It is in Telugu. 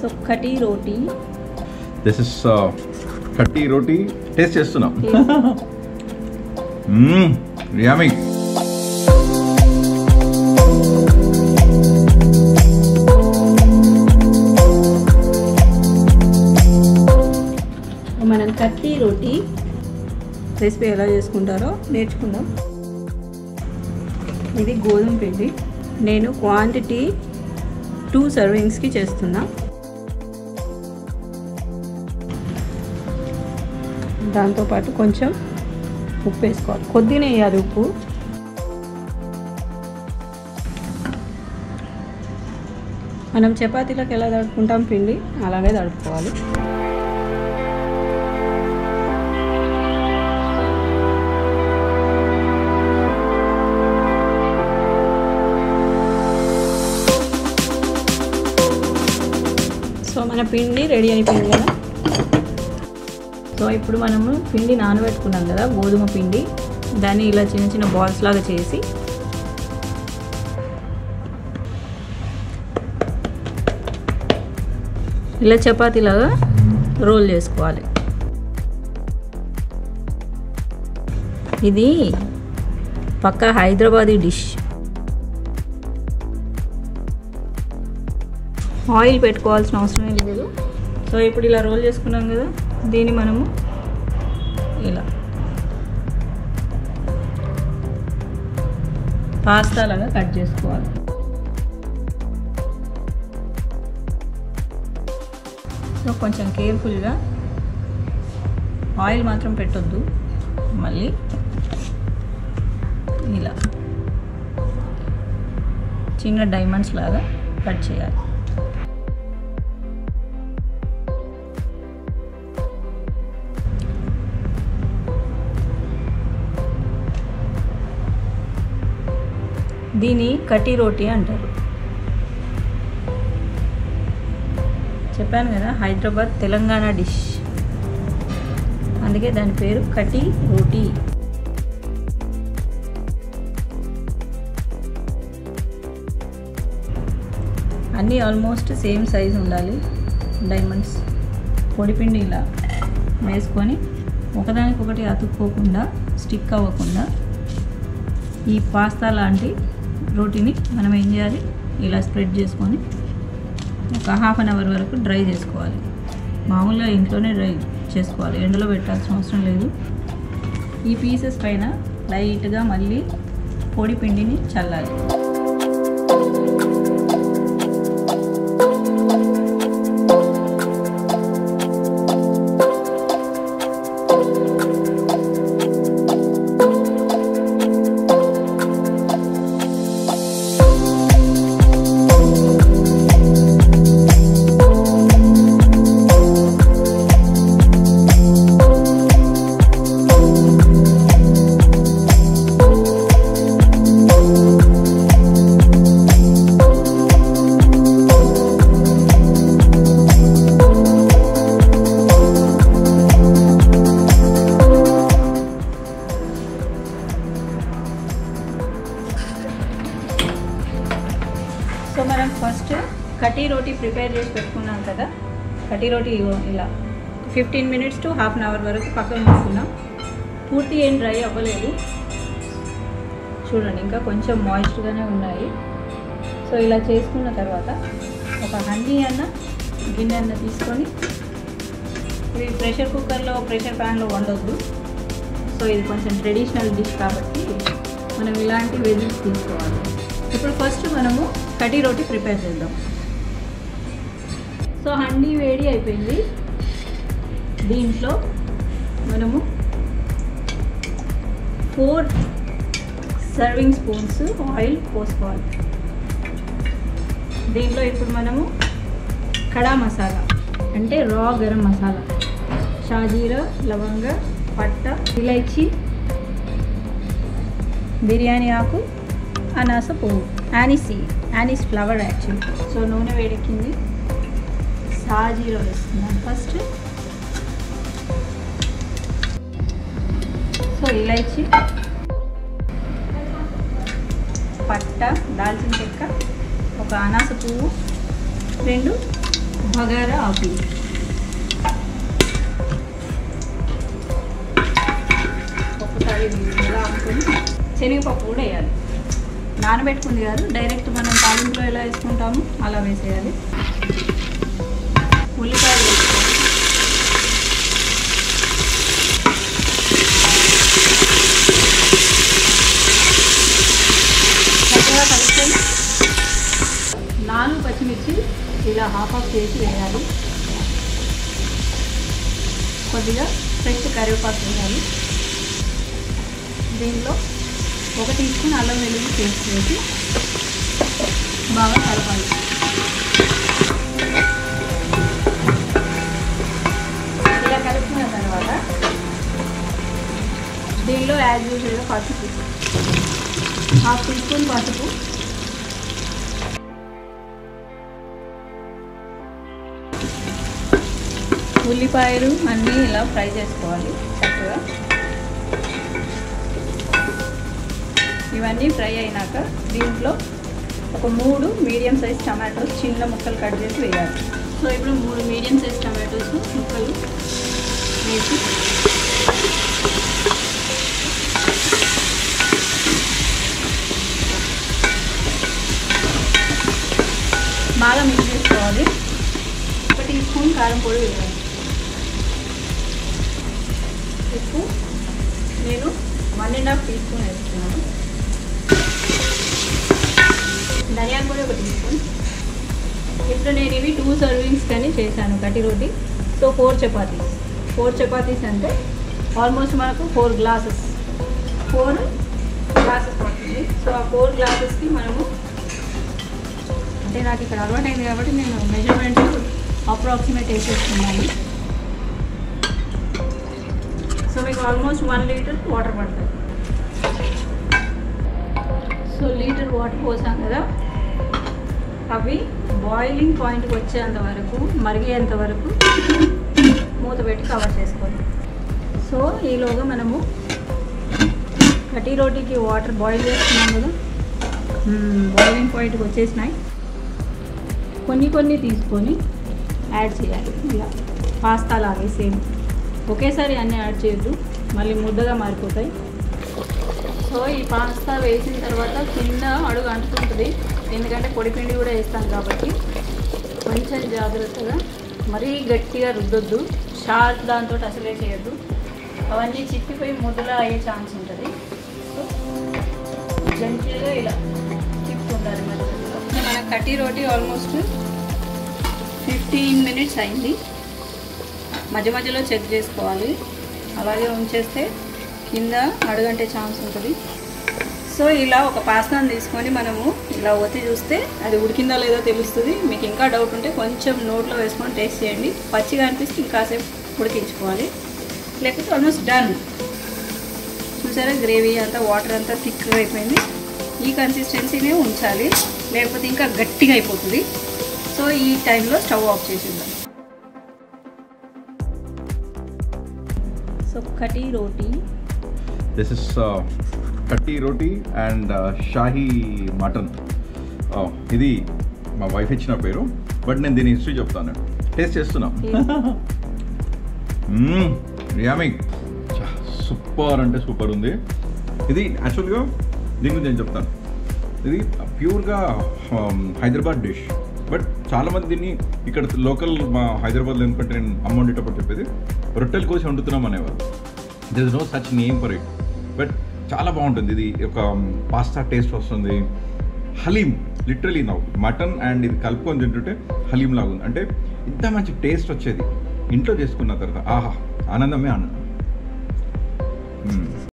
So kati roti this is katti roti taste చేస్తున్నాం రియామి మనం కట్టి రోటీ రెసిపీ ఎలా చేసుకుంటారో నేర్చుకుందాం ఇది గోధుమ పిండి నేను క్వాంటిటీ టూ సర్వింగ్స్కి చేస్తున్నా దాంతోపాటు కొంచెం ఉప్పు వేసుకోవాలి కొద్దిగా వేయాలి ఉప్పు మనం చపాతీలకు ఎలా తడుపుకుంటాం పిండి అలాగే తడుపుకోవాలి సో మన పిండి రెడీ అయిపోయింది కదా సో ఇప్పుడు మనము పిండి నానబెట్టుకున్నాం కదా గోధుమ పిండి దాన్ని ఇలా చిన్న చిన్న బాల్స్ లాగా చేసి ఇలా చపాతీలాగా రోల్ చేసుకోవాలి ఇది పక్కా హైదరాబాదీ డిష్ ఆయిల్ పెట్టుకోవాల్సిన అవసరం లేదు సో ఇప్పుడు ఇలా రోల్ చేసుకున్నాం కదా దీన్ని మనము ఇలా పాస్తా లాగా కట్ చేసుకోవాలి సో కొంచెం కేర్ఫుల్గా ఆయిల్ మాత్రం పెట్టొద్దు మళ్ళీ ఇలా చిన్న డైమండ్స్ లాగా కట్ చేయాలి దీని కటీ రోటీ అంటారు చెప్పాను కదా హైదరాబాద్ తెలంగాణ డిష్ అందుకే దాని పేరు కటీ రోటీ అన్నీ ఆల్మోస్ట్ సేమ్ సైజ్ ఉండాలి డైమండ్స్ పొడిపిండి ఇలా వేసుకొని ఒకదానికొకటి అతుక్కోకుండా స్టిక్ అవ్వకుండా ఈ పాస్తా లాంటి రోటీని మనం ఏం చేయాలి ఇలా స్ప్రెడ్ చేసుకొని ఒక హాఫ్ అన్ అవర్ వరకు డ్రై చేసుకోవాలి మామూలుగా ఇంట్లోనే డ్రై చేసుకోవాలి ఎండలో పెట్టాల్సిన అవసరం లేదు ఈ పీసెస్ పైన లైట్గా మళ్ళీ పొడి పిండిని చల్లాలి సో మనం ఫస్ట్ కటీ రోటీ ప్రిపేర్ చేసి పెట్టుకున్నాం కదా కటీ రోటీ ఇగో ఇలా fifteen minutes to half an hour వరకు పక్కన పెట్టుకున్నాం పూర్తి ఏం డ్రై అవ్వలేదు చూడండి ఇంకా కొంచెం మాయిస్ట్గానే ఉన్నాయి సో ఇలా చేసుకున్న తర్వాత ఒక హనీ అన్న గిన్నె అన్న తీసుకొని ఇది ప్రెషర్ కుక్కర్లో ప్రెషర్ ప్యాన్లో వండొద్దు సో ఇది కొంచెం ట్రెడిషనల్ డిష్ కాబట్టి మనం ఇలాంటి వెజిల్స్ తీసుకోవాలి ఇప్పుడు ఫస్ట్ మనము కటీ రోటీ ప్రిపేర్ చేద్దాం సో హండీ వేడి అయిపోయింది దీంట్లో మనము ఫోర్ సర్వింగ్ స్పూన్స్ ఆయిల్ పోసుకోవాలి దీంట్లో ఇప్పుడు మనము కడా మసాలా అంటే రా గరం మసాలా షాజీరా లవంగ పట్ట ఇలైచి బిర్యానీ ఆకు అనాస పువ్వు యానిసీ యానిస్ ఫ్లవర్ యాక్చువల్లీ సో నూనె వేడెక్కింది సాజీరా వేస్తున్నాను ఫస్ట్ సో ఇలైచి పట్ట దాల్చిన చెక్క ఒక అనాస పువ్వు రెండు బగారా ఆకులు ఒక్కసారి ఇలా అనుకొని శనగపప్పు కూడా వేయాలి నానబెట్టుకుంది కాదు డైరెక్ట్ మనం తాలింపులో ఎలా వేసుకుంటామో అలా వేసేయాలి ఉల్లిపాయలు వేసుకోవాలి చక్కగా కలుపుకొని నాలుగు పచ్చిమిర్చి ఇలా హాఫ్ ఆఫ్ చేసి వేయాలి కొద్దిగా ఫ్రెష్ కరివేపాకు వేయాలి దీనిలో ఒక టీ స్పూన్ అల్లం వెల్లుల్లి పేస్ట్ వేసి బాగా కలపాలి ఇలా కలుపుకున్న తర్వాత దీనిలో యాజ్ యూజువల్గా పసుపు హాఫ్ టీ స్పూన్ పసుపు ఉల్లిపాయలు అన్నీ ఇలా ఫ్రై చేసుకోవాలి చక్కగా ఇవన్నీ ఫ్రై అయినాక దీంట్లో ఒక మూడు మీడియం సైజ్ టమాటోస్ చిన్న ముక్కలు కట్ చేసి వేయాలి సో ఇప్పుడు మూడు మీడియం సైజ్ టమాటోస్ ముక్కలు వేసి బాగా మిక్స్ చేసుకోవాలి ఒక టీ స్పూన్ కారం పొడి వేయాలి ఉప్పు నేను one and half teaspoon వేస్తున్నాను ధనియాల పొడి ఒక టీ స్పూన్ ఇప్పుడు నేను ఇవి టూ సర్వింగ్స్ కానీ చేశాను katti roti so four chapatis four chapatis అంటే ఆల్మోస్ట్ మనకు ఫోర్ గ్లాసెస్ ఫోర్ గ్లాసెస్ పడుతుంది సో ఆ ఫోర్ గ్లాసెస్కి మనము అంటే నాకు ఇక్కడ అలవాటైంది కాబట్టి నేను మెజర్మెంట్ అప్రాక్సిమేట్ వేసేస్తున్నాను సో మీకు ఆల్మోస్ట్ వన్ లీటర్ వాటర్ పడుతుంది సో లీటర్ వాటర్ పోసాం కదా అవి బాయిలింగ్ పాయింట్కి వచ్చేంత వరకు మరిగేంత వరకు మూత పెట్టి కవర్ చేసుకోవాలి సో ఈలోగా మనము కటీ రోటీకి వాటర్ బాయిల్ చేస్తున్నాం కదా బాయిలింగ్ పాయింట్కి వచ్చేసినాయి కొన్ని కొన్ని తీసుకొని యాడ్ చేయాలి ఇలా పాస్తా లాగే సేమ్ ఒకేసారి అన్నీ యాడ్ చేయొద్దు మళ్ళీ ముద్దగా మారిపోతాయి సో ఈ పాస్తా వేసిన తర్వాత కింద అడుగు అంటుకుంటుంది ఎందుకంటే పొడిపిండి కూడా వేస్తాను కాబట్టి కొంచెం జాగ్రత్తగా మరీ గట్టిగా రుద్దొద్దు షార్ప్ దాంతో అసలే చేయొద్దు అవన్నీ చిక్కిపోయి ముద్దలా అయ్యే ఛాన్స్ ఉంటుంది సో జంటిగా ఇలా తిప్పుకుంటారు మధ్య మధ్యలో మన కట్టి రోటీ ఆల్మోస్ట్ ఫిఫ్టీన్ మినిట్స్ అయింది మధ్య మధ్యలో చెక్ చేసుకోవాలి అలాగే ఉంచేస్తే కింద అడుగంటే ఛాన్స్ ఉంటుంది సో ఇలా ఒక పాస్తాను తీసుకొని మనము ఇలా ఒత్తి చూస్తే అది ఉడికిందో లేదో తెలుస్తుంది మీకు ఇంకా డౌట్ ఉంటే కొంచెం నోట్లో వేసుకొని టేస్ట్ చేయండి పచ్చిగా అనిపిస్తే ఇంకాసేపు ఉడికించుకోవాలి లేకపోతే ఆల్మోస్ట్ డన్ చూసారా గ్రేవీ అంతా వాటర్ అంతా థిక్గా అయిపోయింది ఈ కన్సిస్టెన్సీనే ఉంచాలి లేకపోతే ఇంకా గట్టిగా అయిపోతుంది సో ఈ టైంలో స్టవ్ ఆఫ్ చేసేద్దాం so kati roti this is katti roti and Shahi mutton ఇది మా వైఫ్ ఇచ్చిన పేరు బట్ నేను దీని హిస్టరీ చెప్తాను టేస్ట్ చేస్తున్నా రియామి సూపర్ అంటే సూపర్ ఉంది ఇది యాక్చువల్గా దీని గురించి నేను చెప్తాను ఇది ప్యూర్గా హైదరాబాద్ డిష్ బట్ చాలామంది దీన్ని ఇక్కడ లోకల్ మా హైదరాబాద్లో ఎందుకంటే నేను అమ్మ వండేటప్పుడు చెప్పేది రొట్టెలు కోసి వండుతున్నాం అనేవారు there is no such name for it but చాలా బాగుంటుంది ఇది ఒక పాస్తా టేస్ట్ వస్తుంది హలీం లిటరలీ నవ్వు మటన్ అండ్ ఇది కలుపుకొని తింటుంటే హలీం లాగా ఉంది అంటే ఇంత మంచి టేస్ట్ వచ్చేది ఇంట్లో చేసుకున్న తర్వాత ఆహా ఆనందమే ఆనందం మ్మ్.